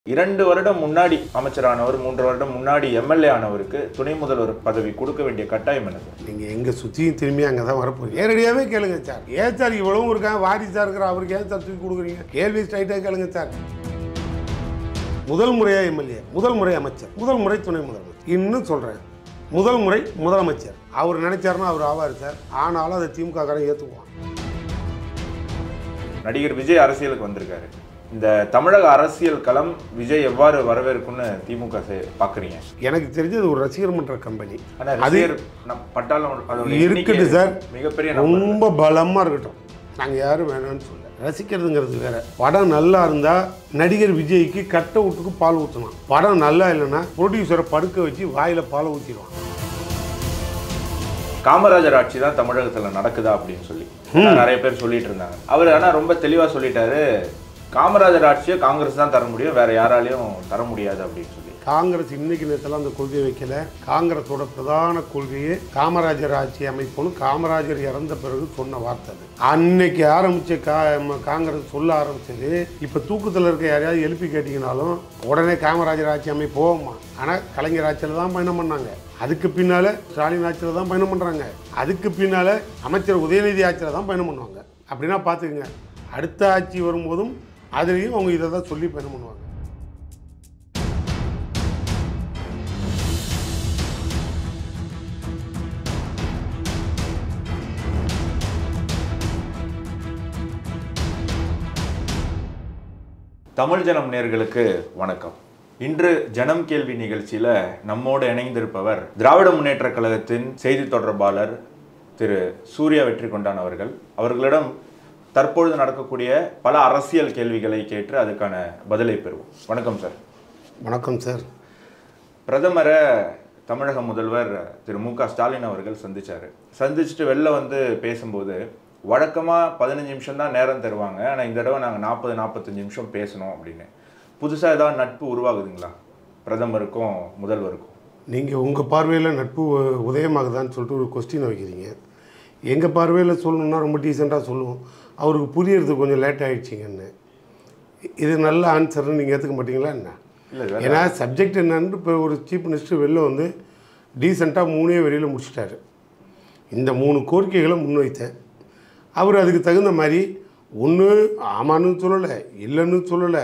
இரண்டு வருடம் முன்னாடி அமைச்சரானவர் மூன்று வருடம் முன்னாடி எம்எல்ஏ ஆனவருக்கு துணை முதல்வர் பதவி கொடுக்க வேண்டிய கட்டாயம் என்ன சார் நீங்கள் எங்கே சுற்றியும் திரும்பி அங்கே தான் வரப்போகுது நேரடியாகவே கேளுங்க சார் ஏன் சார் இவ்வளவும் இருக்காங்க வாரிசாக இருக்கிற அவருக்கு ஏன் சார் தூக்கி கொடுக்குறீங்க கேள்வி ஸ்ட்ரைட்டாக கேளுங்க சார் முதல் முறையாக எம்எல்ஏ முதல் முறை அமைச்சர் முதல் முறை துணை முதலமைச்சர் இன்னும் சொல்கிறேன் முதல் முறை முதலமைச்சர் அவர் நினைச்சாருன்னா அவர் ஆவார் சார் ஆனாலும் அதை திமுக காரன் ஏற்றுக்குவான் நடிகர் விஜய் அரசியலுக்கு வந்திருக்காரு இந்த தமிழக அரசியல் களம் விஜய் எவ்வாறு வரவேற்கும்னு திமுக செ- பாக்குறீங்க எனக்கு தெரிஞ்சது ஒரு ரசிகர் மன்ற கம்பெனி ஆனா ரசிகர் நம் பட்டாளம் அதோட இருக்குது எண்ணிக்கை சார். மிகப்பெரிய number. ரொம்ப பலமாக இருக்கட்டும் நாங்கள் யாரும் வேணாம்னு சொல்ல ரசிக்கிறதுங்கிறது வேற படம் நல்லா இருந்தால் நடிகர் விஜய்க்கு கட்டை விட்டுக்கு பால் ஊற்றணும் படம் நல்லா இல்லைன்னா ப்ரொடியூசரை படுக்க வச்சு வாயில் பாலை ஊற்றிடுவான் காமராஜர் ஆட்சி தான் தமிழகத்துல நடக்குதா அப்படின்னு சொல்லி நிறைய பேர் சொல்லிட்டு இருந்தாங்க அவர் ஆனா ரொம்ப தெளிவா சொல்லிட்டாரு காமராஜர் ஆட்சியை காங்கிரஸ் தான் தர முடியும் வேற யாராலையும் தர முடியாது அப்படின்னு சொல்லி காங்கிரஸ் இன்னைக்கு நேரத்தில் அந்த கொள்கையை வைக்கல காங்கிரஸோட பிரதான கொள்கையே காமராஜர் ஆட்சி அமைப்புன்னு காமராஜர் இறந்த பிறகு சொன்ன வார்த்தை அது அன்னைக்கு ஆரம்பிச்ச கா ம- காங்கிரஸ் சொல்ல ஆரம்பிச்சது இப்போ தூக்கத்தில் இருக்க யாரையாவது எழுப்பி கேட்டிங்கனாலும் உடனே காமராஜர் ஆட்சி அமைப்பு போவோமா ஆனால் கலைஞர் ஆட்சியில் தான் பயணம் பண்ணாங்க அதுக்கு பின்னால் ஸ்டாலின் ஆட்சியில் தான் பயணம் பண்ணுறாங்க அதுக்கு பின்னால் அமைச்சர் உதயநிதி ஆட்சியில் தான் பயணம் பண்ணுவாங்க அப்படின்னா பார்த்துக்குங்க அடுத்த ஆட்சி வரும்போதும் அதுலேயும் அவங்க இதை தான் சொல்லி பயணம் பண்ணுவாங்க தமிழ் ஜனம் நேர்களுக்கு வணக்கம் இன்று ஜனம் கேள்வி நிகழ்ச்சியில நம்மோடு இணைந்திருப்பவர் திராவிட முன்னேற்ற கழகத்தின் செய்தி தொடர்பாளர் திரு சூர்யா வெற்றி கொண்டான் அவர்கள் அவர்களிடம் தற்பொழுது நடக்கக்கூடிய பல அரசியல் கேள்விகளை கேட்டு அதுக்கான பதிலை பெறுவோம் வணக்கம் சார் வணக்கம் சார் பிரதமரை தமிழக முதல்வர் திரு மு க ஸ்டாலின் அவர்கள் சந்திச்சாரு சந்திச்சுட்டு வெளில வந்து பேசும்போது வழக்கமாக பதினஞ்சு நிமிஷம் தான் நேரம் தருவாங்க ஆனால் இந்த தடவை நாங்கள் நாற்பது நாற்பத்தஞ்சு நிமிஷம் பேசணும் அப்படின்னு புதுசாக ஏதாவது நட்பு உருவாகுதுங்களா பிரதமருக்கும் முதல்வருக்கும் நீங்கள் உங்கள் பார்வையில் நட்பு உ- உதயமாகுதான்னு சொல்லிட்டு ஒரு கொஸ்டின் வைக்கிறீங்க எங்கள் பார்வையில் சொல்லணும்னா ரொம்ப டீசெண்டாக சொல்லுவோம் அவருக்கு புரியறதுக்கு கொஞ்சம் லேட் ஆகிடுச்சிங்கன்னு இது நல்ல ஆன்சர்னு நீங்கள் ஏற்றுக்க மாட்டீங்களா என்ன இல்லை சார் ஏன்னா சப்ஜெக்ட் என்னன்னு இப்போ ஒரு சீஃப் மினிஸ்டர் வெளில வந்து டீசெண்டாக மூணே வரியில் முடிச்சிட்டாரு இந்த மூணு கோரிக்கைகளை முன்வைத்தேன் அவர் அதுக்கு தகுந்த மாதிரி ஒன்று ஆமான்னு சொல்லலை இல்லைன்னு சொல்லலை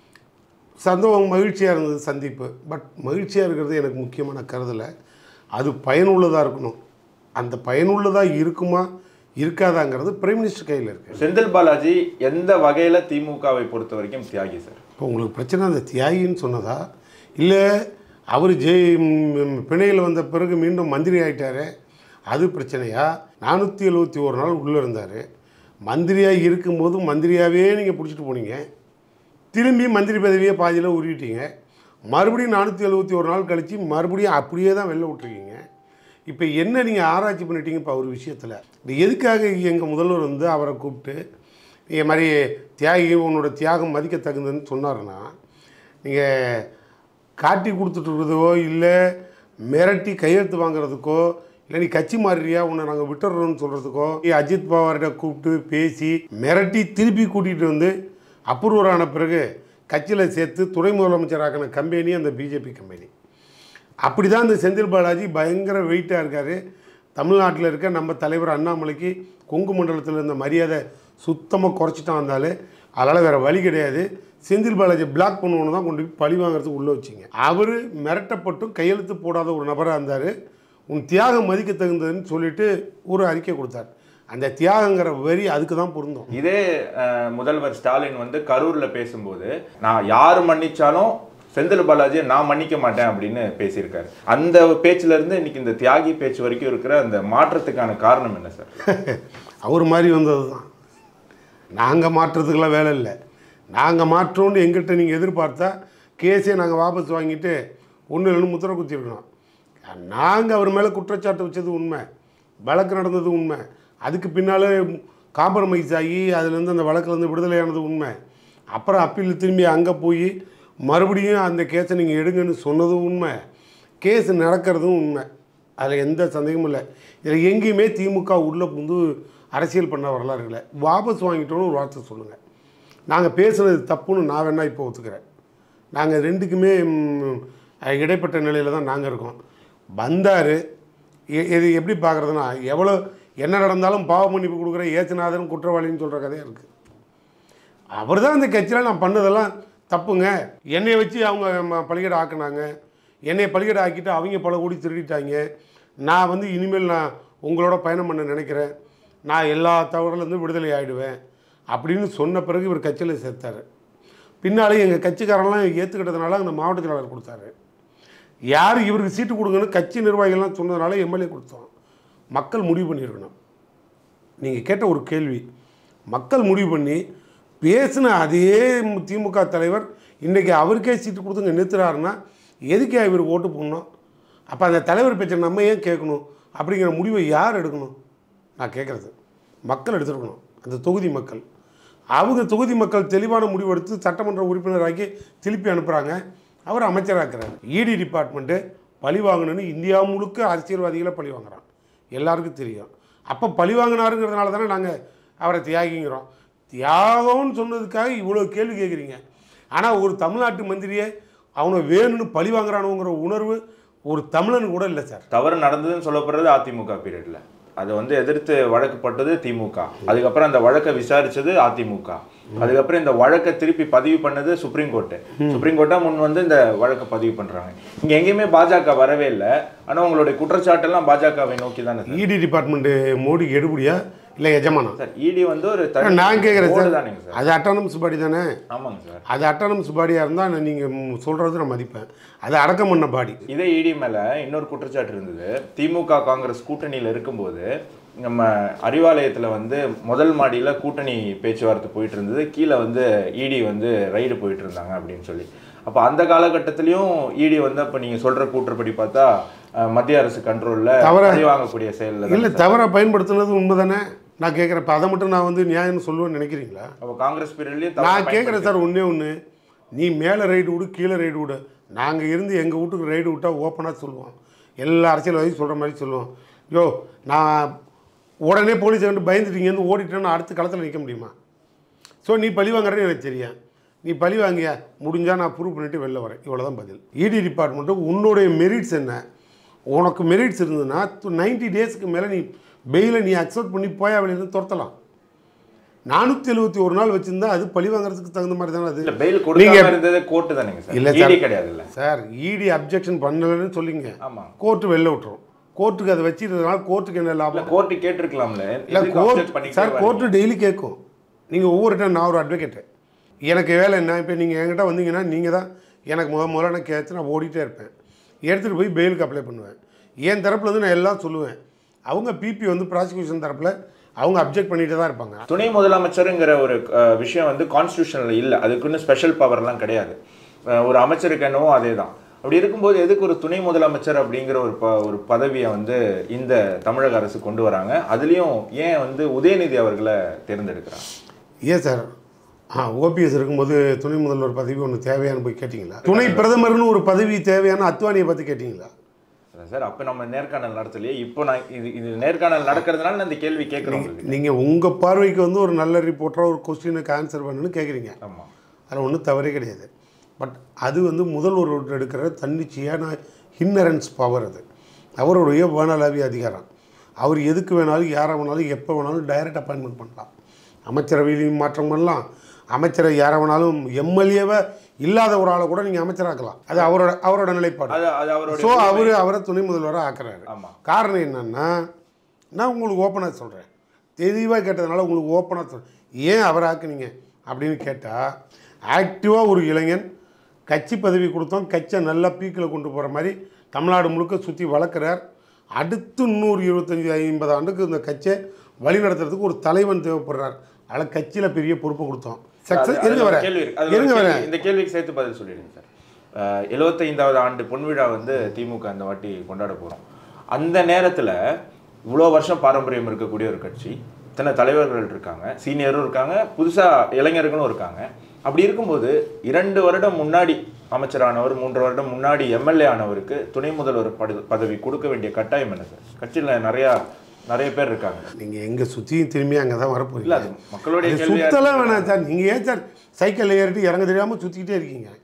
சந்தோஷம் மகிழ்ச்சியாக இருந்தது சந்திப்பு பட் மகிழ்ச்சியாக இருக்கிறது எனக்கு முக்கியமான கருதலை அது பயனுள்ளதாக இருக்கணும் அந்த பயனுள்ளதாக இருக்குமா இருக்காதாங்கிறது பிரைம் மினிஸ்டர் கையில் இருக்குது செந்தில் பாலாஜி எந்த வகையில திமுகவை பொறுத்த வரைக்கும் தியாகி சார் இப்போ உங்களுக்கு பிரச்சனை அந்த தியாகின்னு சொன்னதா இல்லை அவர் ஜெய் ம், பிணையில் வந்த பிறகு மீண்டும் மந்திரி ஆயிட்டாரு அது பிரச்சனையா நானூற்றி எழுபத்தி ஒரு நாள் உள்ளே இருந்தார் மந்திரியாக இருக்கும்போது மந்திரியாகவே நீங்கள் பிடிச்சிட்டு போனீங்க திரும்பி மந்திரி பதவியை பாதியில் உருவிட்டீங்க மறுபடியும் நானூற்றி எழுபத்தி ஒரு நாள் கழித்து மறுபடியும் அப்படியே தான் வெளில விட்ருக்கீங்க இப்போ என்ன நீங்கள் ஆராய்ச்சி பண்ணிட்டீங்க இப்போ அவர் விஷயத்தில் இது எதுக்காக எங்கள் முதல்வர் வந்து அவரை கூப்பிட்டு நீங்கள் மாதிரி தியாகி உன்னோட தியாகம் மதிக்க தகுந்ததுன்னு சொன்னாருன்னா நீங்கள் காட்டி கொடுத்துட்டுருக்கிறதோ இல்லை மிரட்டி கையெழுத்து வாங்குறதுக்கோ இல்லை நீ கட்சி மாறுறியா உன்னை நாங்கள் விட்டுறோம்னு சொல்கிறதுக்கோ அஜித் பவார்கிட்ட கூப்பிட்டு பேசி மிரட்டி திருப்பி கூட்டிகிட்டு வந்து அப்ரூவர் ஆன பிறகு கட்சியில் சேர்த்து துணை முதலமைச்சராக்கின கம்பெனி அந்த பிஜேபி கம்பெனி அப்படி தான் இந்த செந்தில் பாலாஜி பயங்கர வெயிட்டாக இருக்கார் தமிழ்நாட்டில் இருக்க நம்ம தலைவர் அண்ணாமலைக்கு கொங்கு மண்டலத்தில் இருந்த மரியாதை சுத்தமாக குறைச்சிட்டான் வந்தாலே அதனால் வேறு வழி கிடையாது செந்தில் பாலாஜி பிளாக் பண்ணுவோன்னு தான் கொண்டு போய் பழி வாங்குறதுக்கு உள்ளே வச்சிங்க அவர் மிரட்டப்பட்டும் கையெழுத்து போடாத ஒரு நபராக இருந்தார் உன் தியாகம் மதிக்க தகுந்ததுன்னு சொல்லிட்டு ஒரு அறிக்கை கொடுத்தார் அந்த தியாகங்கிற வரி அதுக்கு தான் பொருந்தும் இதே அஹ், முதல்வர் ஸ்டாலின் வந்து கரூர்ல பேசும்போது நான் யார் மன்னிச்சாலும் செந்தில் பாலாஜியை நான் மன்னிக்க மாட்டேன் அப்படின்னு பேசியிருக்காரு அந்த பேச்சுல இருந்து இன்னைக்கு இந்த தியாகி பேச்சு வரைக்கும் இருக்கிற அந்த மாற்றத்துக்கான காரணம் என்ன சார் அவர் மாதிரி வந்தது தான் நாங்கள் மாற்றுறதுக்கெல்லாம் வேலை இல்லை நாங்கள் மாற்றோன்னு எங்கிட்ட நீங்கள் எதிர்பார்த்தா கேஸே நாங்கள் வாபஸ் வாங்கிட்டு ஒன்று இல்லைன்னு முத்திரை குத்திருக்கணும் நாங்கள் அவர் மேலே குற்றச்சாட்டு வச்சது உண்மை வழக்கு நடந்தது உண்மை அதுக்கு பின்னால் காம்ப்ரமைஸ் ஆகி அதுலேருந்து அந்த வழக்குலேருந்து விடுதலையானது உண்மை அப்புறம் அப்பீல் திரும்பி அங்கே போய் மறுபடியும் அந்த கேஸை நீங்கள் எடுங்கன்னு சொன்னதும் உண்மை கேஸ் நடக்கிறதும் உண்மை அதில் எந்த சந்தேகமும் இல்லை இதில் எங்கேயுமே திமுக உள்ளே புந்து அரசியல் பண்ண வரலாறு இல்லை வாபஸ் வாங்கிட்டோன்னு ஒரு வார்த்தை சொல்லுங்கள் நாங்கள் பேசுனது தப்புன்னு நான் வேணா இப்போ ஒத்துக்கிறேன் நாங்கள் ரெண்டுக்குமே ம், இடைப்பட்ட நிலையில் தான் நாங்கள் இருக்கோம் வந்தார் இது எப்படி பார்க்குறதுனா எவ்வளோ என்ன நடந்தாலும் பாவ மன்னிப்பு கொடுக்குற ஏசுநாதன் குற்றவாளின்னு சொல்கிற கதையாக இருக்குது அவர் தான் இந்த கட்சியில் நான் பண்ணதெல்லாம் தப்புங்க என்னை வச்சு அவங்க ம- பலிகடை ஆக்குனாங்க என்னை பலிகடை ஆக்கிட்டு அவங்க பல கோடி திருடிட்டாங்க நான் வந்து இனிமேல் நான் உங்களோட பயணம் பண்ண நினைக்கிறேன் நான் எல்லா தவறுலேருந்து விடுதலை ஆகிடுவேன் அப்படின்னு சொன்ன பிறகு இவர் கட்சியில் சேர்த்தார் பின்னாலே எங்கள் கட்சிக்காரெல்லாம் ஏற்றுக்கிட்டதுனால அந்த மாவட்ட செயலாளர் கொடுத்தாரு யார் இவருக்கு சீட்டு கொடுங்கன்னு கட்சி நிர்வாகிகள்லாம் சொன்னதுனால எம்எல்ஏ கொடுத்தோம் மக்கள் முடிவு பண்ணியிருக்கணும் நீங்கள் கேட்ட ஒரு கேள்வி மக்கள் முடிவு பண்ணி பேசின அதே திமுக தலைவர் இன்றைக்கி அவருக்கே சீட்டு கொடுத்துங்க நிறுத்துறாருன்னா எதுக்கே இவருக்கு ஓட்டு போடணும் அப்போ அந்த தலைவர் பேச்சை நம்ம ஏன் கேட்கணும் அப்படிங்கிற முடிவை யார் எடுக்கணும் நான் கேட்குறது மக்கள் எடுத்துருக்கணும் அந்த தொகுதி மக்கள் அவங்க தொகுதி மக்கள் தெளிவான முடிவு எடுத்து சட்டமன்ற உறுப்பினராக்கி திருப்பி அனுப்புகிறாங்க அவர் அமைச்சராக்குறாரு இடி டிபார்ட்மெண்ட்டு பழி வாங்கணும்னு இந்தியா முழுக்க அரசியல்வாதிகளை பழி வாங்குறான் எல்லாருக்கும் தெரியும் அப்போ பழி வாங்கினாருங்கிறதுனால தானே நாங்கள் அவரை தியாகிங்கிறோம் தியாகம்னு சொன்னதுக்காக இவ்வளோ கேள்வி கேட்குறீங்க ஆனால் ஒரு தமிழ்நாட்டு மந்திரியே அவனை வேணும்னு பழி வாங்குறானுங்கிற உணர்வு ஒரு தமிழன் கூட இல்லை சார் தவறு நடந்ததுன்னு சொல்லப்படுறது அதிமுக பீரியட்ல அதை வந்து எதிர்த்து வழக்குப்பட்டது திமுக அதுக்கப்புறம் அந்த வழக்கை விசாரிச்சது அதிமுக அதுக்கப்புறம் இந்த வழக்கை திருப்பி பதிவு பண்ணது சுப்ரீம் கோர்ட்டு சுப்ரீம் கோர்ட்டா முன் வந்து இந்த வழக்கை பதிவு பண்றாங்க இங்க எங்கேயுமே பாஜக வரவே இல்லை ஆனா உங்களுடைய குற்றச்சாட்டெல்லாம் பாஜகவை நோக்கி தானே சார் இடி டிபார்ட்மெண்ட்டு மோடிக்கு எடுபடியா இல்லை எஜமானா சார் இடி வந்து ஒரு தனி நான் கேட்குறேன் board சார் தானேங்க சார் அது அட்டானமஸ் பாடி தானே ஆமாங்க சார் அது அட்டானமஸ் பாடியாக இருந்தால் நீங்கள் சொல்கிறது நான் மதிப்பேன் அது அடக்கம் பண்ண பாடி இதே இடி மேல இன்னொரு குற்றச்சாட்டு இருந்தது திமுக காங்கிரஸ் கூட்டணியில இருக்கும்போது நம்ம அறிவாலயத்துல வந்து முதல் மாடியில கூட்டணி பேச்சுவார்த்தை போயிட்டு இருந்தது கீழே வந்து இடி வந்து ரைடு போயிட்டு இருந்தாங்க அப்படின்னு சொல்லி அப்ப அந்த காலகட்டத்திலயும் இடி வந்து அப்ப நீங்க சொல்ற கூற்றுப்படி பார்த்தா அஹ், மத்திய அரசு கண்ட்ரோல்ல தவற- பழி வாங்கக்கூடிய செயல்ல இல்லை தவறாக பயன்படுத்துனது உண்மை தானே நான் கேட்குறேன் இப்போ அதை மட்டும் நான் வந்து நியாயம்னு சொல்லுவேன்னு நினைக்கிறீங்களா அப்ப காங்கிரஸ் பீரியட்லயும் நான் கேட்குறேன் சார் ஒன்றே ஒன்று நீ மேலே ரைடு விடு கீழே ரைடு விடு நாங்கள் இருந்து எங்கள் வீட்டுக்கு ரைடு விட்டால் ஓப்பனாக சொல்லுவோம் எல்லா அரசியல்வாதியும் சொல்கிற மாதிரி சொல்லுவோம் யோ நான் உடனே போலீஸ் வந்து பயந்துட்டீங்கன்னு ஓடிட்டேன்னு அடுத்த களத்தில் நிற்க முடியுமா ஸோ நீ பழி வாங்குறேன்னு எனக்கு தெரியும் நீ பழி வாங்கியா முடிஞ்சால் நான் ப்ரூவ் பண்ணிட்டு வெளில வரேன் இவ்வளோ தான் பதில் இடி டிபார்ட்மெண்ட்டு உன்னுடைய மெரிட்ஸ் என்ன உனக்கு மெரிட்ஸ் இருந்ததுன்னா நைன்டி டேஸ்க்கு மேலே நீ பெயிலை நீ அக்செப்ட் பண்ணி போயா வெளியிருந்து துரத்தலாம் நானூற்றி எழுபத்தி ஒரு நாள் வச்சுருந்தா அது பழி வாங்குறதுக்கு தகுந்த மாதிரி தானே அது இல்ல பெயில் கொடுக்காம இருந்தது கோர்ட்டு தானேங்க இல்ல சார் சார். இடி கிடையாது இல்ல சார் இடி அப்ஜெக்ஷன் பண்ணலைன்னு சொல்லிங்க ஆமா கோர்ட்டு வெளில விட்டுரும் கோர்ட்டுக்கு அதை வச்சிருந்ததுனால கோர்ட்டுக்கு என்ன இல்ல லாபம் கோர்ட்டு கேட்டிருக்கலாம்ல இல்லை எதுக்கு object கோர்ட் பண்ணிக்கிட்டே சார் வரீங்க? கோர்ட்டு டெய்லி கேட்கும் நீங்கள் ஒவ்வொரு டைம் நான் ஒரு அட்வொகேட்டு எனக்கு வேலை என்ன இப்போ நீங்கள் என்கிட்ட வந்தீங்கன்னா நீங்கள் தான் எனக்கு முத முதல்ல நான் கேட்டு நான் ஓடிட்டே இருப்பேன் எடுத்துகிட்டு போய் பெயிலுக்கு அப்ளை பண்ணுவேன் என் தரப்புல இருந்து நான் எல்லாம் சொல்லுவேன் அவங்க பிபி வந்து ப்ராசிக்யூஷன் தரப்பில் அவங்க அப்ஜெக்ட் பண்ணிட்டு தான் இருப்பாங்க துணை முதலமைச்சருங்கிற ஒரு அஹ், விஷயம் வந்து கான்ஸ்டியூஷனில் இல்லை அதுக்குன்னு ஸ்பெஷல் பவர்லாம் கிடையாது அஹ், ஒரு அமைச்சருக்கு என்னவோ அதே தான் அப்படி இருக்கும்போது எதுக்கு ஒரு துணை முதலமைச்சர் அப்படிங்கிற ஒரு ப ஒரு பதவியை வந்து இந்த தமிழக அரசு கொண்டு வராங்க அதுலேயும் ஏன் வந்து உதயநிதி அவர்களை தேர்ந்தெடுக்கிறாங்க ஏன் சார் ஆ ஓபிஎஸ் இருக்கும்போது துணை முதல்வர் பதவி ஒன்று தேவையான்னு போய் கேட்டிங்களா துணை பிரதமர்னு ஒரு பதவி தேவையான அத்வானியை பற்றி கேட்டிங்களா அதான் சார் அப்போ நம்ம நேர்காணல் நடத்தலையே இப்போ நான் இது இது நேர்காணல் நடக்கிறதுனால நான் இந்த கேள்வி கேட்குறோம் உங்களுக்கு நீங்கள் உங்கள் பார்வைக்கு வந்து ஒரு நல்ல ரிப்போர்ட்டராக ஒரு கொஸ்டினுக்கு ஆன்சர் பண்ணணும்னு கேட்குறீங்க ஆமாம் அதில் ஒன்றும் தவறே கிடையாது பட் அது வந்து முதல்வர் எடுக்கிற தன்னிச்சையான ஹின்னரன்ஸ் பவர் அது அவருடைய வானளாவிய அதிகாரம் அவர் எதுக்கு வேணாலும் யாரை வேணாலும் எப்போ வேணாலும் டைரக்ட் அப்பாயின்மெண்ட் பண்ணலாம் அமைச்சரவையிலையும் மாற்றம் பண்ணலாம் அமைச்சரை யாரை வேணாலும் எம்எல்ஏவை இல்லாத ஒரு ஆளை கூட நீங்கள் அமைச்சராக்கலாம் அது அவரோட அவரோட நிலைப்பாடு அது அது அவருடைய ஸோ அவர் அவரை துணை முதல்வராக ஆக்குறாரு ஆமாம் காரணம் என்னன்னா நான் உங்களுக்கு ஓப்பனாக சொல்கிறேன் தெளிவாக கேட்டதுனால உங்களுக்கு ஓப்பனாக சொல்கிறேன் ஏன் அவரை ஆக்குனீங்க அப்படின்னு கேட்டால் ஆக்டிவாக ஒரு இளைஞன் கட்சி பதவி கொடுத்தோம் கட்சியை நல்லா பீக்கில் கொண்டு போகிற மாதிரி தமிழ்நாடு முழுக்க சுற்றி வளர்க்குறார் அடுத்து இன்னொரு இருபத்தஞ்சி ஐம்பது ஆண்டுக்கு இந்த கட்சியை வழி நடத்துறதுக்கு ஒரு தலைவன் தேவைப்படுறார் அதில் கட்சியில் பெரிய பொறுப்பு கொடுத்தோம் சக்ஸஸ் அது- இருங்க அது ஒரு வரேன் கேள்வி இருக்கு. அது ஒரு இருங்க கேள்வி. வரேன் இந்த கேள்விக்கு சேர்த்து பதில் சொல்லிடுங்க சார் அஹ், 75வது ஆண்டு பொன்விழா வந்து திமுக இந்த வாட்டி கொண்டாட போறோம் அந்த நேரத்துல இவ்வளோ வருஷம் பாரம்பரியம் இருக்கக்கூடிய ஒரு கட்சி இத்தனை தலைவர்கள் இருக்காங்க சீனியரும் இருக்காங்க புதுசா இளைஞர்களும் இருக்காங்க அப்படி இருக்கும்போது இரண்டு வருடம் முன்னாடி அமைச்சரானவர் மூன்று வருடம் முன்னாடி எம்எல்ஏ ஆனவருக்கு துணை முதல்வர் படு- பதவி கொடுக்க வேண்டிய கட்டாயம் என்ன சார் கட்சியில நிறைய நிறைய பேர் இருக்காங்க நீங்கள் எங்கே சுற்றியும் திரும்பி அங்கே தான் வரப்போறீங்க இல்ல அது மக்களுடைய அது கேள்வியா சுத்தலாம் இருக்கு. வேணாம் சார் நீங்கள் ஏன் சார் சைக்கிளில் ஏறிட்டு இறங்க தெரியாமல் சுற்றிக்கிட்டே இருக்கீங்க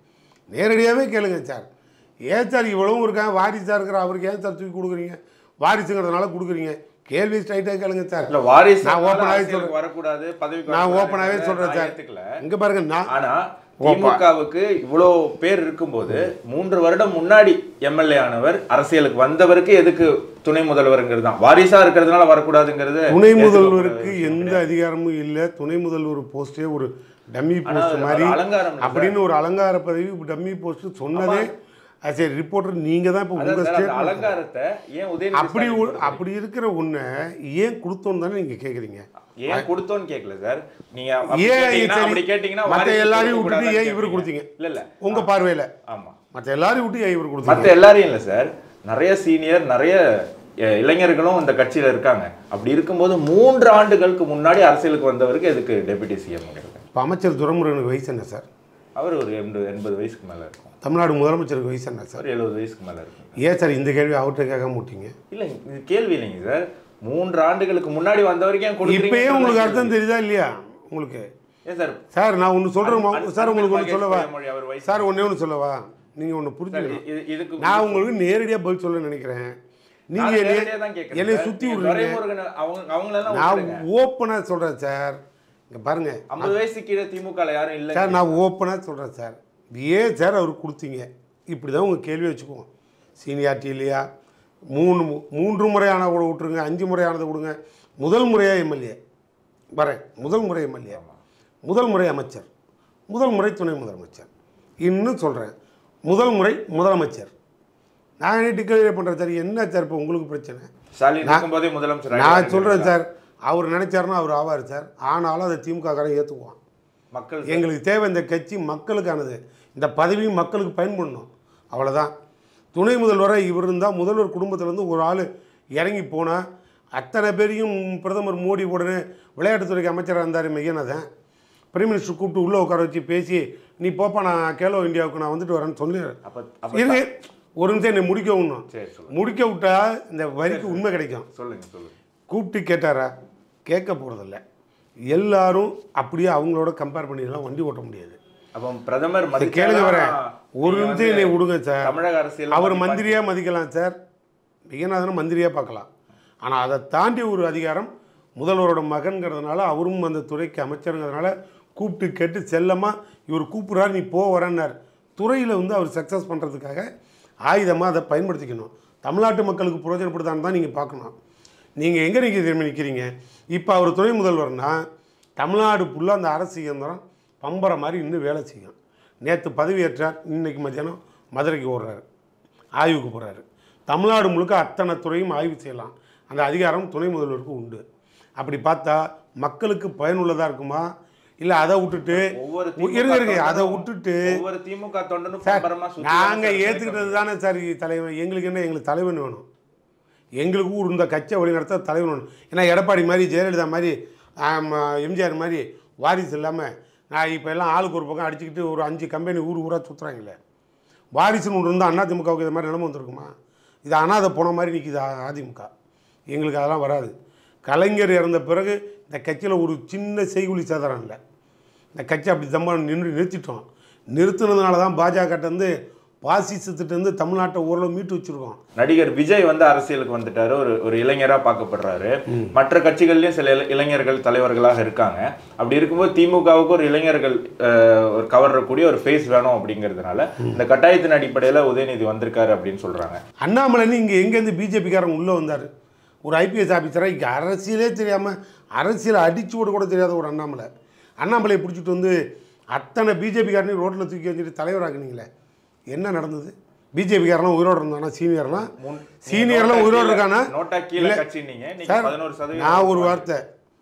நேரடியாகவே கேளுங்க சார் ஏன் சார் இவ்வளவும் இருக்காங்க வாரிசாக இருக்கிற அவருக்கு ஏன் சார் தூக்கி கொடுக்குறீங்க வாரிசுங்கிறதுனால கொடுக்குறீங்க கேள்வி ஸ்ட்ரைட்டாக கேளுங்க சார் இல்ல வாரிசு நான் open ஆவே அரசியலுக்கு வரக்கூடாது பதவிக்கு நான் வரக்கூடாதுங்கிறத ஓப்பனாகவே சொல்கிறேன் நான் சார் ஏத்துக்கல. இங்கே பாருங்க நான் ஆனா திமுகவுக்கு இவ்வளோ பேர் இருக்கும்போது மூன்று வருடம் முன்னாடி எம்எல்ஏ ஆனவர் அரசியலுக்கு வந்தவருக்கு எதுக்கு துணை முதல்வருங்கிறது தான் வாரிசா இருக்கிறதுனால வரக்கூடாதுங்கிறது துணை ஏத்துக்கக்கூடிய முதல்வருக்கு விஷயம் எந்த கிடையாது. அதிகாரமும் இல்லை துணை முதல்வர் போஸ்டே ஒரு டம்மி ஆனா போஸ்ட் அது மாதிரி ஒரு அலங்காரம் இல்ல அப்படின்னு ஒரு அலங்கார பதவி டம்மி போஸ்ட் சொன்னதே சரி ரிப்போர்ட்டர் நீங்கள் தான் இப்போ அதான் உங்கள் சார், அந்த ஸ்டேட் அலங்காரத்தை ஏன் உதயநிதி அப்படி ஸ்டாலின் ஒரு- கொடுக்குறீங்க? அப்படி இருக்கிற ஒன்றை ஏன் கொடுத்தோன்னு தானே நீங்கள் கேட்குறீங்க ஏன் கொடுத்தோன்னு கேட்கல சார் நீங்க அப்படி ஏன் கேட்டீங்கன்னா- சரி, அப்படி கேட்டீங்கன்னா மத்த வாரிசு எல்லாரையும் கொடுக்கக்கூடாதுன்னு விட்டுட்டு ஏன் இவரு கேட்பீங்க. கொடுத்தீங்க? இல்ல இல்ல உங்கள் பார்வையில் ஆமா மற்ற எல்லாரையும் விட்டு ஏன் இவர் மத்த கொடுத்தீங்க எல்லாரையும் இல்ல சார் நிறைய சீனியர் நிறைய அஹ், இளைஞர்களும் இந்த கட்சியில இருக்காங்க அப்படி இருக்கும்போது மூன்று ஆண்டுகளுக்கு முன்னாடி அரசியலுக்கு வந்தவருக்கு எதுக்கு டெபுட்டி சிஎம் இப்போ அமைச்சர் துரைமுருகனுக்கு வயசு என்ன சார் அவர் ஒரு எண்பது எண்பது வயசுக்கு மேல இருக்கும் தமிழ்நாடு முதலமைச்சருக்கு வயசு என்ன சார் ஒரு எழுபது வயசுக்கு மேல இருக்கும் ஏன் சார் இந்த கேள்வி அவர்கிட்ட கேட்காம விட்டீங்க இல்ல இது கேள்வி இல்லைங்க சார் மூன்று ஆண்டுகளுக்கு முன்னாடி வந்தவருக்கு ஏன் கொடுக்குறீங்கன்னு இப்பயே உங்களுக்கு தான் அர்த்தம் கேள்வி. தெரியுதா இல்லையா உங்களுக்கு ஏன் சார் சார் நான் ஒன்று சொல்கிறேன் அன்- சார் உங்களுக்கு ஒன்று அன்பில் சொல்லவா மகேஷ் பொய்யாமொழி அவர் வயசு சார் ஒன்றே ஒன்று சொல்லவா நீங்கள் ஒன்று சார், புரிஞ்சுக்கணும் இது- இதுக்கு நான் உங்களுக்கு நேரடியாக பதில் சொல்ல நினைக்கிறேன் நான் நீங்கள் நேரடியா தான் கேட்கிறேன் என்னை சார். சுற்றி நீங்க விடுறீங்க துரைமுருகன் அவங்க அவங்களெல்லாம் நான் விட்டுருங்க. ஓப்பனாக சொல்கிறேன் சார் இங்கே பாருங்கள் ஐம்பது வயசு கீழே திமுக யாரும் இல்ல சார் நான் ஓப்பனாக சொல்கிறேன் சார் ஏன் சார் அவருக்கு கொடுத்தீங்க இப்படி தான் உங்கள் கேள்வி வச்சுக்குவோம் சீனியாரிட்டி இல்லையா மூணு மு- மூன்று முறையான கூட விட்ருங்க அஞ்சு முறையானதை கொடுங்க முதல் முறையாக எம்எல்ஏ வரேன் முதல் முறை எம்எல்ஏ முதல் முறை அமைச்சர் முதல் முறை துணை முதலமைச்சர் இன்னும் சொல்கிறேன் முதல் முறை முதலமைச்சர் நான் என்ன டிக்ளேர் பண்ணுறேன் சார் என்ன சார் இப்போ உங்களுக்கு பிரச்சனை ஸ்டாலின் இருக்கும்போதே முதலமைச்சர் நான் ஆயிடுவாருன்னு சொல்கிறேன் சார் அவர் நினைச்சாருன்னா அவர் ஆவார் சார் ஆனாலும் அதை திமுக காரன் ஏற்றுக்குவான் மக்கள் எங்களுக்கு தேவை இந்த கட்சி மக்களுக்கானது இந்த பதவி மக்களுக்கு பயன்படணும் அவ்வளோதான் துணை முதல்வராக இவர் இருந்தால் முதல்வர் குடும்பத்திலேருந்து ஒரு ஆள் இறங்கி போனால் அத்தனை பேரையும் பிரதமர் மோடி உடனே விளையாட்டுத்துறைக்கு அமைச்சராக இருந்தார் மெய்யனதன் பிரைம் மினிஸ்டர் கூப்பிட்டு உள்ளே உட்கார வச்சு பேசி நீ போப்பா நான் கேலோ இந்தியாவுக்கு நான் வந்துட்டு வரேன்னு சொல்லி அப்ப அப்ப இருங்க ஒரு நிமிஷம் என்னை முடிக்க விடணும் சரி சொல்லுங்க முடிக்க விட்டா இந்த வரிக்கு உண்மை கிடைக்கும் சொல்லுங்க சொல்லுங்க கூப்பிட்டு கேட்டாரா கேட்க போகிறதில்ல எல்லாரும் அப்படியே அவங்களோட கம்பேர் பண்ணிடலாம் வண்டி ஓட்ட முடியாது அப்போ பிரதமர் சரி, மதிச்சாதான் கேளுங்க வரேன் ஒரு நீங்க நிமிஷம் வந்து என்னை விடுங்க சார் தமிழக அரசியல் அவர் மந்திரியாக மதிக்கலாம் சார் விஜயநாதனை மந்திரியாக பார்க்கலாம் ஆனால் அதை தாண்டி ஒரு அதிகாரம் முதல்வரோட மகன்கிறதுனால அவரும் அந்த துறைக்கு அமைச்சருங்கிறதுனால கூப்பிட்டு கேட்டு செல்லமாக இவர் கூப்பிட்றாரு நீ போ வரேன்னார் துறையில் வந்து அவர் சக்ஸஸ் பண்ணுறதுக்காக ஆயுதமாக அதை பயன்படுத்திக்கணும் தமிழ்நாட்டு மக்களுக்கு பிரயோஜனப்படுதான்னு தான் நீங்கள் பார்க்கணும் நீங்கள் எங்கே நிற்க திரும்பி நிற்கிறீங்க இப்போ அவர் துணை முதல்வர்னா தமிழ்நாடு ஃபுல்லாக அந்த அரசு இயந்திரம் பம்பரை மாதிரி இன்னும் வேலை செய்யும் நேற்று பதவியேற்றார் இன்னைக்கு மத்தியானம் மதுரைக்கு ஓடுறாரு ஆய்வுக்கு போகிறாரு தமிழ்நாடு முழுக்க அத்தனை துறையும் ஆய்வு செய்யலாம் அந்த அதிகாரம் துணை முதல்வருக்கு உண்டு அப்படி பார்த்தா மக்களுக்கு பயனுள்ளதாக இருக்குமா இல்லை அதை விட்டுட்டு ஒவ்வொரு இருங்க இருங்க திமுக அதை விட்டுட்டு ஒவ்வொரு திமுக தொண்டனும் சார் பம்பரமா சுத்தி நாங்கள் வர ஏற்றுக்கிட்டது தானே சார் தலைவன் எங்களுக்கு என்ன எங்களுக்கு தலைவன் வேணும் எங்களுக்கு ஊர் இந்த கட்சியை வழிநடத்த தலைவன் வேணும் ஏன்னா எடப்பாடி மாதிரி ஜெயலலிதா மாதிரி ஆம், எம்ஜிஆர் மாதிரி வாரிசு இல்லாமல் நான் இப்போ எல்லாம் ஆளுக்கு ஒரு பக்கம் அடிச்சுக்கிட்டு ஒரு அஞ்சு கம்பெனி ஊர் ஊராக சுற்றுறாங்களே வாரிசுன்னு ஒன்று இருந்தால் அண்ணா திமுகவுக்கு இது மாதிரி நிலைமை வந்திருக்குமா இது அனாதை போன மாதிரி நிற்கிது அ- அதிமுக எங்களுக்கு அதெல்லாம் வராது கலைஞர் இறந்த பிறகு இந்த கட்சியில் ஒரு சின்ன செய்குலி சாதாரம் இல்லை இந்த கட்சி அப்படி தம்மா நின்று நிறுத்திட்டோம் நிறுத்தினதுனால தான் பாஜக வந்து பாசிசத்திட்டேருந்து தமிழ்நாட்டை ஓரளவு மீட்டு வச்சுருக்கோம் நடிகர் விஜய் வந்து அரசியலுக்கு வந்துட்டாரு ஒரு ஒரு இளைஞரா பார்க்கப்படுறாரு மற்ற கட்சிகள்லயும் சில இள- இளைஞர்கள் தலைவர்களாக இருக்காங்க அப்படி இருக்கும்போது திமுகவுக்கு ஒரு இளைஞர்கள் அஹ், ஒரு கவரக்கூடிய ஒரு ஃபேஸ் வேணும் அப்படிங்கிறதுனால இந்த கட்டாயத்தின் அடிப்படையில உதயநிதி வந்திருக்காரு அப்படின்னு சொல்றாங்க அண்ணாமலைன்னு இங்கே எங்கேருந்து பிஜேபிக்காரங்க உள்ளே வந்தார் ஒரு ஐபிஎஸ் ஆஃபீஸராக இங்கே அரசியலே தெரியாமல் அரசியலை அடிச்சு விட கூட தெரியாத ஒரு அண்ணாமலை அண்ணாமலையை பிடிச்சிட்டு வந்து அத்தனை பிஜேபிக்காரனையும் ரோட்டில் தூக்கி வச்சுட்டு தலைவராக்குனீங்களே என்ன நடந்தது பிஜேபிக்காரலாம் உயிரோடு இருந்தானா சீனியர்லாம் முன்- சீனியர்லாம் நோட்டா உயிரோடு கீழே- இருக்கானா நோட்டா கீழே இல்ல. கட்சி நீங்க நீங்க சார் பதினோரு சதவீதம் நான் ஒரு வார்த்தை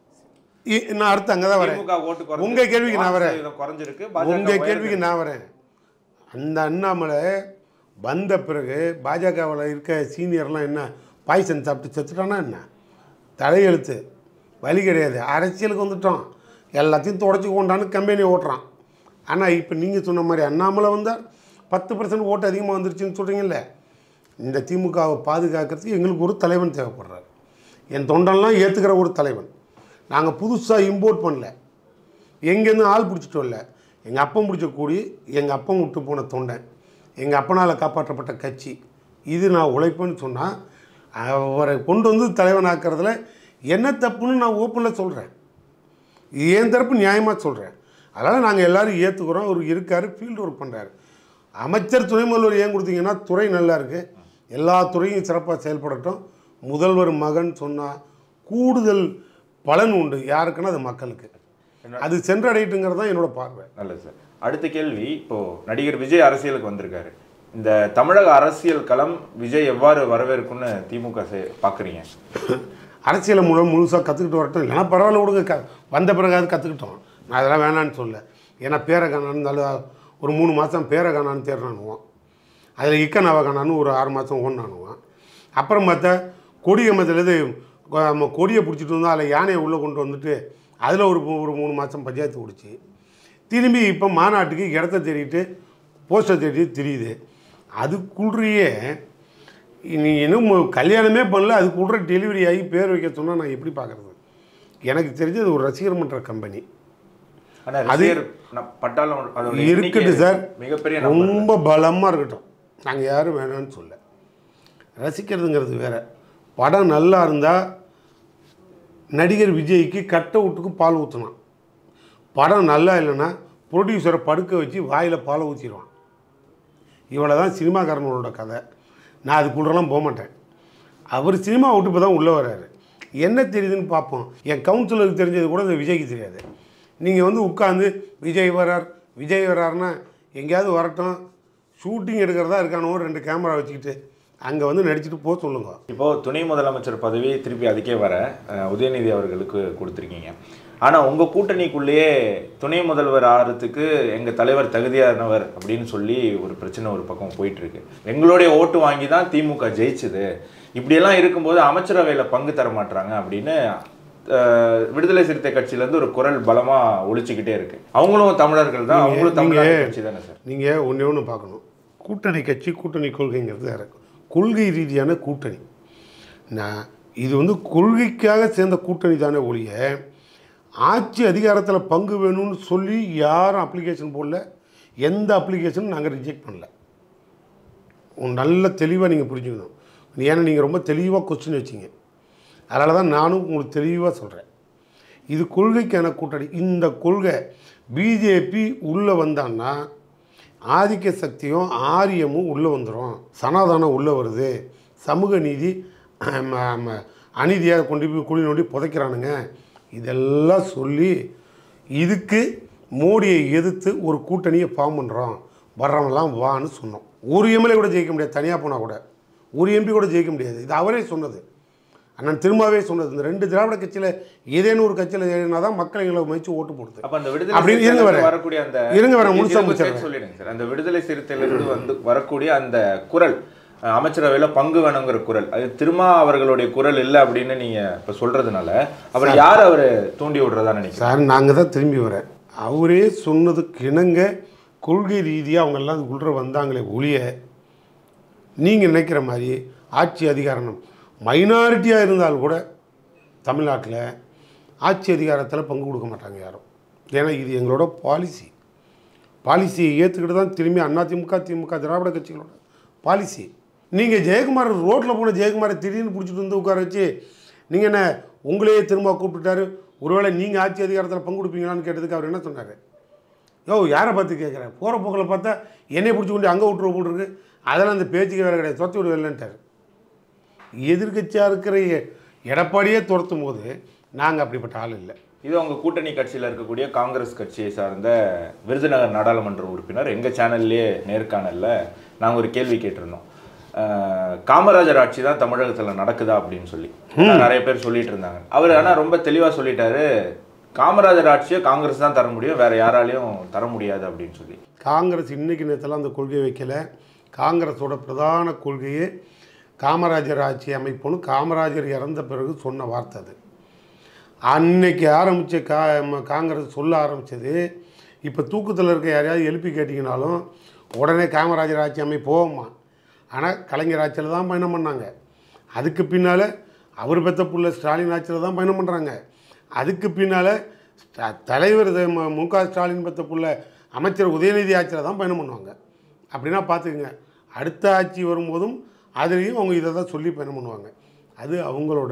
இ- நான் அடுத்து அங்கே தான் வரேன் திமுக ஓட்டு குறைஞ்சு- உங்க கேள்விக்கு நான் வரேன். சதவீதம் குறைஞ்சிருக்கு பாஜக உங்கள் உயர்ந்திருக்கு. கேள்விக்கு நான் வரேன் அந்த அண்ணாமலை வந்த பிறகு பாஜகவில் இருக்க சீனியர்லாம் என்ன பாய்சன் சாப்பிட்டு செத்துட்டானா என்ன தலையெழுத்து வழி கிடையாது அரசியலுக்கு வந்துட்டோம் எல்லாத்தையும் தொடச்சி கொண்டான்னு கம்பெனி ஓட்டுறான் ஆனால் இப்போ நீங்கள் சொன்ன மாதிரி அண்ணாமலை வந்தால் பத்து பர்சன்ட் ஓட்டு அதிகமாக வந்துருச்சுன்னு சொல்கிறீங்கல்ல இந்த திமுகவை பாதுகாக்கிறதுக்கு எங்களுக்கு ஒரு தலைவன் தேவைப்படுறாரு என் தொண்டெல்லாம் ஏற்றுக்கிற ஒரு தலைவன் நாங்கள் புதுசாக இம்போர்ட் பண்ணல எங்கேருந்து ஆள் பிடிச்சிட்டு வரல எங்கள் அப்பன் பிடிச்ச கூடி எங்கள் அப்பன் விட்டு போன தொண்டன் எங்கள் அப்பனால் காப்பாற்றப்பட்ட கட்சி இது நான் உழைப்பேன்னு சொன்னால் அவரை கொண்டு வந்து தலைவனாக்கிறதுல என்ன தப்புன்னு நான் ஓப்பனில் சொல்கிறேன் இது என் தரப்பு நியாயமாக சொல்கிறேன் அதனால் நாங்கள் எல்லாரும் ஏற்றுக்கிறோம் அவர் இருக்கார் ஃபீல்டு ஒர்க் பண்ணுறாரு அமைச்சர் துணை முதல்வர் ஏன் கொடுத்தீங்கன்னா துறை நல்லா இருக்குது எல்லா துறையும் சிறப்பாக செயல்படட்டும் முதல்வர் மகன் சொன்னால் கூடுதல் பலன் உண்டு யாருக்குன்னா அது மக்களுக்கு அது சென்றடையட்டுங்கிறது தான் என்னோட பார்வை நல்லது சார் அடுத்த கேள்வி இப்போ நடிகர் விஜய் அரசியலுக்கு வந்திருக்காரு இந்த தமிழக அரசியல் களம் விஜய் எவ்வாறு வரவேற்கும்னு திமுக செ- பாக்குறீங்க அரசியலை முழு முழுசாக கற்றுக்கிட்டு வரட்டும் இல்லைன்னா பரவாயில்ல விடுங்க க வந்த பிறகாவது கற்றுக்கிட்டோம் நான் அதெல்லாம் வேணான்னு சொல்ல ஏன்னா பேரை காணான்னு நல்லா ஒரு மூணு மாதம் பேரை காணான்னு தேர்னானுவோம் அதில் இக்க நவ காணான்னு ஒரு ஆறு மாதம் ஓடினானுவான் அப்புறம் பார்த்தா கொடி கம்பத்துலேருந்து நம்ம கொடியை பிடிச்சிட்டு வந்தோம் அதில் யானையை உள்ளே கொண்டு வந்துட்டு அதில் ஒரு மூ- ஒரு மூணு மாதம் பஞ்சாயத்து பிடிச்சி திரும்பி இப்போ மாநாட்டுக்கு இடத்த தேடிட்டு போஸ்டர் தேடிட்டு தெரியுது அதுக்குள்றியே நீ இன்னும் கல்யாணமே பண்ணல அதுக்குள்ள டெலிவரி ஆகி பேர் வைக்க சொன்னால் நான் எப்படி பார்க்குறது எனக்கு தெரிஞ்சது ஒரு ரசிகர் மன்ற கம்பெனி ஆனா ரசிகர் ந- பட்டாளம் அதோட இருக்கட்டும் எண்ணிக்கை சார். மிகப்பெரிய நம்பர் ரொம்ப பலமாக இருக்கட்டும் நாங்கள் யாரும் வேணாம்னு சொல்ல ரசிக்கிறதுங்கிறது வேற படம் நல்லா இருந்தால் நடிகர் விஜய்க்கு கட்ட விட்டுக்கு பால் ஊற்றலாம் படம் நல்லா இல்லைன்னா ப்ரொடியூசரை படுக்க வச்சு வாயில் பாலை ஊற்றிடுவான் இவ்வளோ தான் சினிமாக்காரனோட கதை நான் அதுக்குள்ளெல்லாம் போக மாட்டேன் அவர் சினிமா விட்டு இப்போ தான் உள்ளே வர்றாரு என்ன தெரியுதுன்னு பார்ப்போம் என் கவுன்சிலருக்கு தெரிஞ்சது கூட இந்த விஜய்க்கு தெரியாது நீங்கள் வந்து உட்காந்து விஜய் வரார் விஜய் வராருன்னா எங்கேயாவது வரட்டும் ஷூட்டிங் எடுக்கிறதா இருக்கானோ ரெண்டு கேமரா வச்சுக்கிட்டு அங்கே வந்து நடிச்சுட்டு போக சொல்லுங்க இப்போ துணை முதலமைச்சர் பதவி திருப்பி அதுக்கே வர அஹ், உதயநிதி அவர்களுக்கு கொடுத்துருக்கீங்க ஆனா உங்க கூட்டணிக்குள்ளேயே துணை முதல்வர் ஆகிறதுக்கு எங்க தலைவர் தகுதியானவர் அப்படின்னு சொல்லி ஒரு பிரச்சனை ஒரு பக்கம் போயிட்டு இருக்கு எங்களுடைய ஓட்டு வாங்கி தான் திமுக ஜெயிச்சுது இப்படியெல்லாம் இருக்கும்போது அமைச்சரவையில பங்கு தர மாட்டாங்க அப்படின்னு அஹ், விடுதலை சிறுத்தை கட்சியில இருந்து ஒரு குரல் பலமா ஒழிச்சுக்கிட்டே இருக்கு அவங்களும் தமிழர்கள் தான் அவங்களும் தமிழக கட்சி தானே சார் நீங்கள் ஒன்றே ஒன்று பார்க்கணும் கூட்டணி கட்சி கூட்டணி கொள்கைங்கிறது வேற கொள்கை ரீதியான கூட்டணி நான் இது வந்து கொள்கைக்காக சேர்ந்த கூட்டணி தானே ஒழிய ஆட்சி அதிகாரத்தில் பங்கு வேணும்னு சொல்லி யாரும் அப்ளிகேஷன் போடல எந்த அப்ளிகேஷனும் நாங்கள் ரிஜெக்ட் பண்ணல உன் நல்ல தெளிவாக நீங்கள் புரிஞ்சுக்கணும் ஏன்னா நீங்கள் ரொம்ப தெளிவாக கொஸ்டின் வச்சிங்க அதனால தான் நானும் உங்களுக்கு தெளிவாக சொல்கிறேன் இது கொள்கைக்கான கூட்டணி இந்த கொள்கை பிஜேபி உள்ளே வந்தான்னா ஆதிக்க சக்தியும் ஆரியமும் உள்ளே வந்துடும் சனாதானம் உள்ளே வருது சமூக நீதி ஆம், ஆம், அநீதியாக கொண்டு போய் குழி நோண்டி புதைக்கிறானுங்க இதெல்லாம் சொல்லி இதுக்கு மோடியை எதிர்த்து ஒரு கூட்டணியை ஃபார்ம் பண்ணுறோம் வர்றவங்கலாம் வான்னு சொன்னோம் ஒரு எம்எல்ஏ கூட ஜெயிக்க முடியாது தனியாக போனால் கூட ஒரு எம்பி கூட ஜெயிக்க முடியாது இது அவரே சொன்னது அண்ணன் திரும்பவே சொன்னது இந்த ரெண்டு திராவிட கட்சியில் ஏதேனும் ஒரு கட்சியில் ஏறினா தான் மக்கள் எங்களை முயற்சி ஓட்டு போடுது அப்ப அந்த விடுதலை அப்படி இருங்க சிறுத்தையிலிருந்து வரேன். வரக்கூடிய அந்த இருங்க வரேன், இது- முழுசா இதுக்கு முடிச்சிடுறேன். சேர்த்து சொல்லிடுங்க சார் அந்த விடுதலை சிறுத்தையிலிருந்து வந்து வரக்கூடிய அந்த குரல் அஹ், அமைச்சரவையில பங்கு வேணுங்கிற குரல் அது திருமா அவர்களுடைய குரல் இல்லை அப்படின்னு நீங்க இப்ப சொல்றதுனால அவர் யார் அவர் தூண்டி விடுறதா நினைக்கிறேன் சார் நாங்கள் தான் திரும்பி வரேன் அவரே சொன்னதுக்கு இணங்க கொள்கை ரீதியாக அவங்க எல்லாம் அதுக்குள்ள வந்தாங்களே ஒழிய நீங்கள் நினைக்கிற மாதிரி ஆட்சி அதிகாரம் மைனாரிட்டியாக இருந்தால் கூட தமிழ்நாட்டில் ஆட்சி அதிகாரத்தில் பங்கு கொடுக்க மாட்டாங்க யாரும் ஏன்னா இது எங்களோட பாலிசி பாலிசியை ஏற்றுக்கிட்டு தான் திரும்பி அதிமுக திமுக திராவிட கட்சிகளோட பாலிசி நீங்கள் ஜெயக்குமார் ரோட்டில் போன ஜெயக்குமாரை திடீர்னு பிடிச்சிட்டு வந்து உட்கார வச்சு நீங்கள் என்ன உங்களையே திரும்ப கூப்பிட்டுட்டாரு ஒருவேளை நீங்கள் ஆட்சி அதிகாரத்தில் பங்கு கொடுப்பீங்களான்னு கேட்டதுக்கு அவர் என்ன சொன்னார் யோ யாரை பார்த்து கேட்குறேன் போகிற போக்கில் பார்த்தா என்னைய பிடிச்சி கொண்டு அங்கே விட்டுருவ போட்டுருக்கு அதெல்லாம் அந்த பேச்சுக்கு வேலை கிடையாது துரத்தி விட இல்லைன்ட்டார் எதிர்கட்சியாக இருக்கிற எ- எடப்பாடியே துரத்தும் போது நாங்கள் அப்படிப்பட்ட ஆள் இல்லை இது அவங்க கூட்டணி கட்சியில இருக்கக்கூடிய காங்கிரஸ் கட்சியை சார்ந்த விருதுநகர் நாடாளுமன்ற உறுப்பினர் எங்க சேனல்லே நேர்காணல்ல நாங்க ஒரு கேள்வி கேட்டிருந்தோம் அஹ், காமராஜர் ஆட்சி தான் தமிழகத்துல நடக்குதா அப்படின்னு சொல்லி நிறைய பேர் சொல்லிட்டு இருந்தாங்க அவர் ஆனா ரொம்ப தெளிவா சொல்லிட்டாரு காமராஜர் ஆட்சியை காங்கிரஸ் தான் தர முடியும் வேற யாராலையும் தர முடியாது அப்படின்னு சொல்லி காங்கிரஸ் இன்னைக்கு நேரத்தில் அந்த கொள்கையை வைக்கல காங்கிரஸோட பிரதான கொள்கையே காமராஜர் ஆட்சி அமைப்புன்னு காமராஜர் இறந்த பிறகு சொன்ன வார்த்தை அது அன்னைக்கு ஆரம்பித்த கா ம- காங்கிரஸ் சொல்ல ஆரம்பித்தது இப்போ தூக்கத்தில் இருக்க யாரையாவது எழுப்பி கேட்டிங்கனாலும் உடனே காமராஜர் ஆட்சி அமைப்போமா ஆனால் கலைஞர் ஆட்சியில் தான் பயணம் பண்ணாங்க அதுக்கு பின்னால் அவர் பெத்த புள்ள ஸ்டாலின் ஆட்சியில் தான் பயணம் பண்ணுறாங்க அதுக்கு பின்னால் ஸ்ட- தலைவர் த- மு- மு க ஸ்டாலின் பெத்த புள்ள அமைச்சர் உதயநிதி ஆட்சியில் தான் பயணம் பண்ணுவாங்க அப்படின்னா பார்த்துக்குங்க அடுத்த ஆட்சி வரும்போதும் அதுலேயும் அவங்க இதை தான் சொல்லி பயணம் பண்ணுவாங்க அது அவங்களோட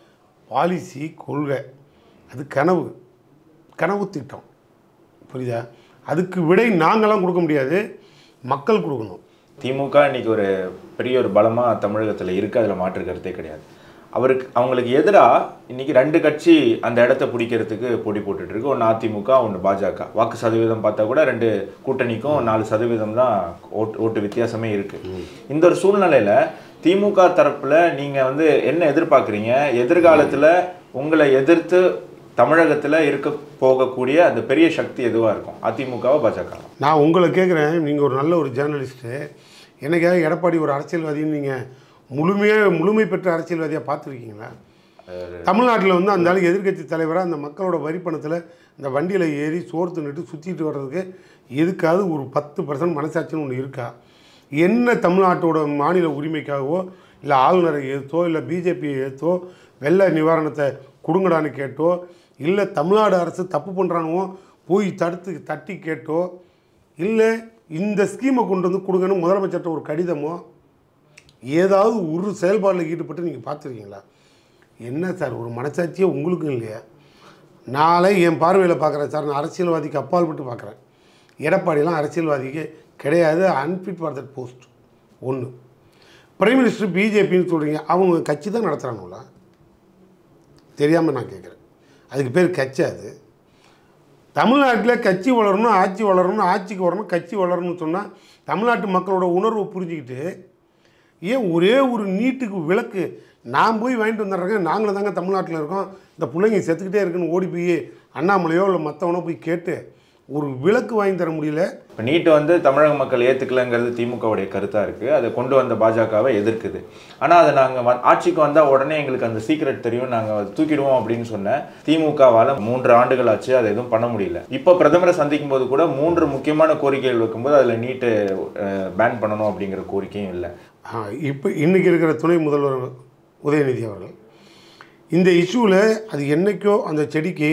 பாலிசி கொள்கை அது கனவு கனவு திட்டம் புரியுதா அதுக்கு விடை நாங்களாம் கொடுக்க முடியாது மக்கள் கொடுக்கணும் திமுக இன்னைக்கு ஒரு பெரிய ஒரு பலமா தமிழகத்துல இருக்கு அதுல மாற்று கருத்தே கிடையாது அவருக்கு அவங்களுக்கு எதிராக இன்னைக்கு ரெண்டு கட்சி அந்த இடத்த பிடிக்கிறதுக்கு போட்டி போட்டுட்டு இருக்கு ஒன்று அதிமுக ஒன்று பாஜக வாக்கு சதவீதம் பார்த்தா கூட ரெண்டு கூட்டணிக்கும் நாலு சதவீதம் தான் ஓட்டு ஓட்டு வித்தியாசமே இருக்கு இந்த ஒரு சூழ்நிலையில திமுக தரப்புல நீங்க வந்து என்ன எதிர்பார்க்குறீங்க எதிர்காலத்துல உங்களை எதிர்த்து தமிழகத்துல இருக்க போகக்கூடிய அந்த பெரிய சக்தி எதுவா இருக்கும் அதிமுகவா பாஜக நான் உங்களை கேட்குறேன் நீங்கள் ஒரு நல்ல ஒரு ஜேர்னலிஸ்ட்டு என்னைக்காவது எடப்பாடி ஒரு அரசியல்வாதின்னு நீங்கள் முழுமையாக முழுமை பெற்ற அரசியல்வாதியாக பார்த்துருக்கீங்களா தமிழ்நாட்டில் வந்து அந்த ஆளுக்கு எதிர்க்கட்சி தலைவராக அந்த மக்களோட வரி பணத்தில் இந்த வண்டியில் ஏறி சோறு தின்னுட்டு சுற்றிட்டு வர்றதுக்கு எதுக்காவது ஒரு பத்து பர்சன்ட் மனசாட்சின்னு ஒன்று இருக்கா என்ன தமிழ்நாட்டோட மாநில உரிமைக்காகவோ இல்லை ஆளுநரை எதிர்த்தோ இல்லை பிஜேபியை எதிர்த்தோ வெள்ள நிவாரணத்தை கொடுங்கடான்னு கேட்டோ இல்லை தமிழ்நாடு அரசு தப்பு பண்ணுறானுவோ போய் தடுத்து தட்டி கேட்டோ இல்லை இந்த ஸ்கீமை கொண்டு வந்து கொடுங்கன்னு முதலமைச்சர்கிட்ட ஒரு கடிதமோ ஏதாவது ஒரு செயல்பாடில் ஈடுபட்டு நீங்கள் பார்த்துருக்கீங்களா என்ன சார் ஒரு மனசாட்சியே உங்களுக்கும் இல்லையா நாளை என் பார்வையில் பார்க்குறேன் சார் நான் அரசியல்வாதிக்கு அப்பால் விட்டு பார்க்குறேன் எடப்பாடிலாம் அரசியல்வாதிக்கு கிடையாது அன்ஃபிட் ஃபார் தட் போஸ்ட் ஒன்று பிரைம் மினிஸ்டர் பிஜேபின்னு சொல்கிறீங்க அவங்க கட்சி தான் நடத்துகிறானுங்களா தெரியாமல் நான் கேட்குறேன் அதுக்கு பேர் கட்சி அது தமிழ்நாட்டில் கட்சி வளரணும் ஆட்சி வளரணும் ஆட்சிக்கு வரணும் கட்சி வளரணும்னு சொன்னால் தமிழ்நாட்டு மக்களோட உணர்வை புரிஞ்சுக்கிட்டு ஏன் ஒரே ஒரு நீட்டுக்கு விளக்கு நான் போய் வாங்கிட்டு வந்துடுறேங்க நாங்களும் தாங்க தமிழ்நாட்டில் இருக்கோம் இந்த பிள்ளைங்க செத்துக்கிட்டே இருக்குன்னு ஓடி போய் அண்ணாமலையோ இல்லை மற்றவனோ போய் கேட்டு ஒரு விளக்கு வாங்கி தர முடியல இப்போ நீட் வந்து தமிழக மக்கள் ஏற்றுக்கலங்கிறது திமுகவுடைய கருத்தாக இருக்குது அதை கொண்டு வந்த பாஜகவை எதிர்க்குது ஆனால் அதை நாங்கள் ஆட்சிக்கு வந்தால் உடனே எங்களுக்கு அந்த சீக்ரெட் தெரியும் நாங்கள் தூக்கிடுவோம் அப்படின்னு சொன்ன திமுகவால் மூன்று ஆண்டுகள் ஆச்சு அதை எதுவும் பண்ண முடியல இப்போ பிரதமரை சந்திக்கும் போது கூட மூன்று முக்கியமான கோரிக்கைகள் வைக்கும்போது அதில் நீட்டு பேன் பண்ணணும் அப்படிங்கிற கோரிக்கையும் இல்லை இப்போ இன்றைக்கி இருக்கிற துணை முதல்வர் உதயநிதி அவர்கள் இந்த இஷ்யூவில் அது என்னைக்கோ அந்த செடிக்கு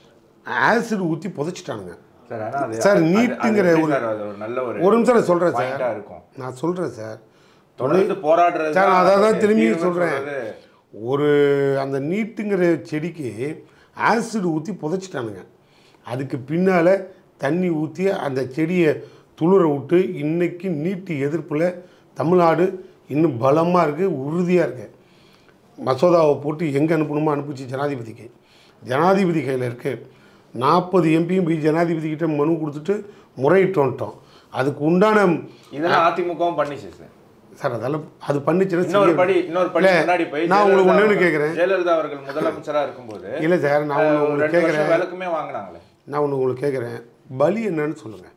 ஆசிட் ஊற்றி புதைச்சிட்டானுங்க சார் ஆனால் அது சார், அது- அது நீட்டுங்கிற எப்படி ஒரு- சார் அது ஒரு நல்ல ஒரு ஒரு நிமிஷம் நான் சொல்கிறேன் சார் பாயிண்டாக இருக்கும் நான் சொல்கிறேன் சார் தொடர்ந்து போராடுறது சார், நான் அதான் தான் திரும்பி தீர்வுன்னு சொல்றேன். சொல்றது. ஒரு அந்த நீட்டுங்கிற செடிக்கு ஆசிட் ஊற்றி புதைச்சிட்டானுங்க அதுக்கு பின்னால் தண்ணி ஊற்றி அந்த செடியை துளிர விட்டு இன்னைக்கு நீட்டு எதிர்ப்பில் தமிழ்நாடு இன்னும் பலமாக இருக்குது உறுதியாக இருக்குது மசோதாவை போட்டு எங்கே அனுப்பணுமோ அனுப்பிச்சு ஜனாதிபதிக்கு ஜனாதிபதி கையில் இருக்குது நாற்பது எம்பியும் போய் ஜனாதிபதி கிட்ட மனு கொடுத்துட்டு முறையிட்டு வந்துட்டோம் அதுக்கு உண்டான இதெல்லாம் அதிமுகவும் பண்ணிச்சு சார் சார் அதெல்லாம் அது பண்ணிச்சுன்னா இன்னொரு செய்ய- படி இன்னொரு படி இல்ல, முன்னாடி போய் நான் உங்களுக்கு ஜெயலலிதா ஒண்ணு அவர்கள்- கேட்குறேன் ஜெயலலிதா அவர்கள் முதலமைச்சரா இருக்கும்போது இல்லை சார் நான் ஒன்று ஒரு உங்களுக்கு ரெண்டு கேட்குறேன் வருஷம் விளக்குமே வாங்கினாங்களே நான் ஒன்று உங்களுக்கு கேட்குறேன் பலி என்னன்னு சொல்லுங்கள்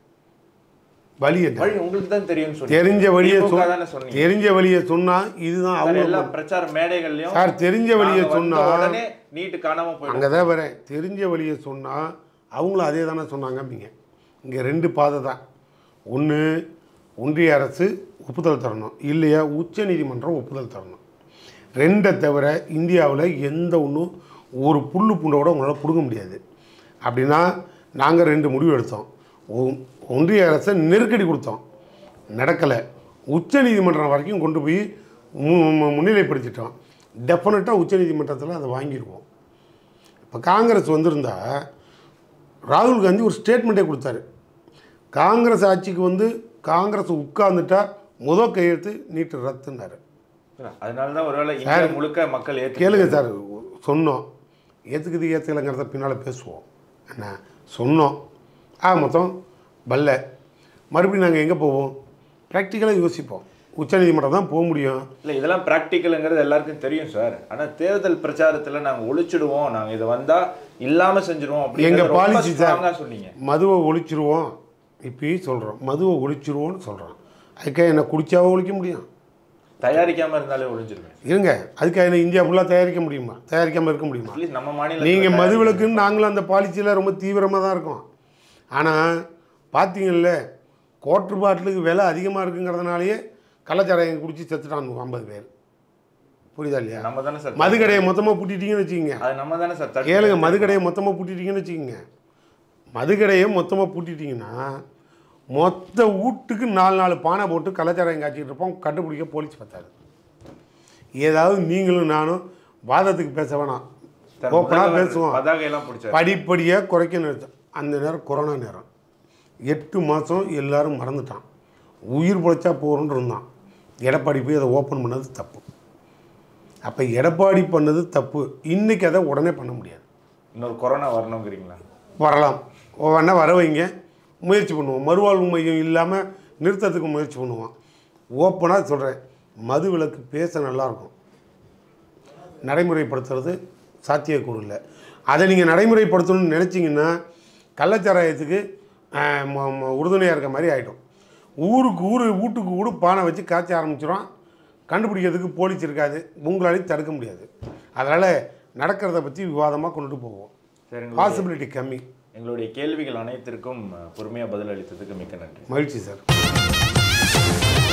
பலி என்ன வழி உங்களுக்கு தான் தெரியும்னு சொல்லி தெரிஞ்ச வழியை திமுக சொல் தானே சொன்னீங்க தெரிஞ்ச வழியை சொன்னால் இதுதான் சார், அவங்க எல்லா பிரச்சார மேடைகள்லயும் சார் தெரிஞ்ச வழியை நாங்க வந்த சொன்னால் உடனே நீட்டு காணாம போயிடும் அங்கே தான் வரேன் தெரிஞ்ச வழியை சொன்னால் அவங்களும் அதே தானே சொன்னாங்க அப்படிங்க இங்கே ரெண்டு பாதை தான் ஒன்று ஒன்றிய அரசு ஒப்புதல் தரணும் இல்லையா உச்ச நீதிமன்றம் ஒப்புதல் தரணும் ரெண்டை தவிர இந்தியாவில் எந்த ஒன்றும் ஒரு புல்லு பூண்டை கூட உங்களால் பிடுங்க முடியாது அப்படின்னா நாங்கள் ரெண்டு முடிவு எடுத்தோம் ஒ- ஒன்றிய அரசை நெருக்கடி கொடுத்தோம் நடக்கலை உச்ச நீதிமன்றம் வரைக்கும் கொண்டு போய் மு மு- முன்னிலைப்படுத்திட்டோம் டெஃபினட்டாக உச்ச நீதிமன்றத்தில் அதை வாங்கிடுவோம் இப்போ காங்கிரஸ் வந்திருந்தா ராகுல் காந்தி ஒரு ஸ்டேட்மெண்ட்டே கொடுத்தாரு காங்கிரஸ் ஆட்சிக்கு வந்து காங்கிரஸ் உட்கார்ந்துட்டா முதல் கையெழுத்து நீட்டு ரத்துன்னாரு அதனாலதான் ஒருவேளை இந்தியா முழுக்க மக்கள் ஏற்று கேளுங்க சார் சொன்னோம் ஏற்றுக்குது ஏற்றுக்கலைங்கிறத பின்னால் பேசுவோம் என்ன சொன்னோம் ஆ மொத்தம் பல்ல மறுபடியும் நாங்கள் எங்கே போவோம் ப்ராக்டிக்கலாக யோசிப்போம் உச்சநீதிமன்றம் தான் போக முடியும் இல்ல இதெல்லாம் பிராக்டிக்கல்ங்கிறது எல்லாருக்கும் தெரியும் சார் ஆனா தேர்தல் பிரச்சாரத்துல நாங்க ஒழிச்சிடுவோம் நாங்க இதை வந்தா இல்லாம செஞ்சிருவோம் எங்க அப்படிங்கறத ரொம்ப policy சார். strong-ஆ சொன்னீங்க மதுவை ஒழிச்சிருவோம் இப்பயும் சொல்கிறோம் மதுவை ஒழிச்சிருவோம்னு சொல்கிறோம் அதுக்காக என்ன குடிச்சாவோ ஒழிக்க முடியும் தயாரிக்காம இருந்தாலே ஒழிஞ்சிருவேன் இருங்க அதுக்காக என்ன இந்தியா ஃபுல்லாக தயாரிக்க முடியுமா தயாரிக்காமல் இருக்க முடியுமா அட்லீஸ்ட் நம்ம மாநில நீங்கள் மதுவிலக்குன்னு நாங்களும் அந்த பாலிசியில் ரொம்ப தீவிரமாக தான் இருக்கோம் ஆனால் பார்த்தீங்கல்ல கோட்ரு பாட்டிலுக்கு விலை அதிகமாக இருக்குங்கிறதுனாலயே கள்ளச்சாராயம் குடிச்சு செத்துட்டான் ஐம்பது பேர் புரியுதா இல்லையா நம்ம தானே சார் மது கடையை மொத்தமாக பூட்டிட்டீங்கன்னு வச்சுக்கோங்க அது நம்ம தானே சார் தடுத்து கேளுங்க மது கடையை மொத்தமாக பூட்டிட்டீங்கன்னு வச்சுக்கோங்க மது கடையை மொத்தமாக பூட்டிட்டீங்கன்னா மொத்த வீட்டுக்கு நாலு நாலு பானை போட்டு கலாச்சாரம் காய்ச்சிட்டு இருப்போம் கண்டுபிடிக்க போலீஸ் பத்தாது ஏதாவது நீங்களும் நானும் வாதத்துக்கு பேச வேணாம் சார், ஓப்பனாக முதல்வர் பேசுவோம் பதாகையெல்லாம் பிடிச்சாரு படிப்படியாக குறைக்க நிறுத்தம் அந்த நேரம் கொரோனா நேரம் எட்டு மாதம் எல்லாரும் மறந்துட்டான் உயிர் பிழைச்சா போகிறோன்னு இருந்தான் எடப்பாடி போய் அதை ஓப்பன் பண்ணது தப்பு அப்போ எடப்பாடி பண்ணது தப்பு இன்றைக்கி அதை உடனே பண்ண முடியாது இன்னொரு கொரோனா வரணுங்கிறீங்களா வரலாம் வேணா வர வைங்க முயற்சி பண்ணுவோம் மறுவாழ்வு மையம் இல்லாமல் நிறுத்தத்துக்கு முயற்சி பண்ணுவோம் ஓப்பனாக சொல்கிறேன் மது விலக்கு பேச நல்லாயிருக்கும் நடைமுறைப்படுத்துறது சாத்தியக்கூறு இல்லை அதை நீங்கள் நடைமுறைப்படுத்தணும்னு நினச்சிங்கன்னா கள்ளச்சாராயத்துக்கு ஆஹ், ம- ம- உறுதுணையாக இருக்க மாதிரி ஆகிடும் ஊருக்கு ஊர் வீட்டுக்கு வீடு பானை வச்சு காய்ச்ச ஆரம்பிச்சிடும் கண்டுபிடிக்கிறதுக்கு போலீஸ் இருக்காது உங்களாலையும் தடுக்க முடியாது அதனால் நடக்கிறத பற்றி விவாதமாக கொண்டுட்டு போவோம் சரி பாசிபிலிட்டி கம்மி எங்களுடைய கேள்விகள் அனைத்திற்கும் பொறுமையாக பதில் அளித்ததுக்கு மிக்க நன்றி மகிழ்ச்சி சார்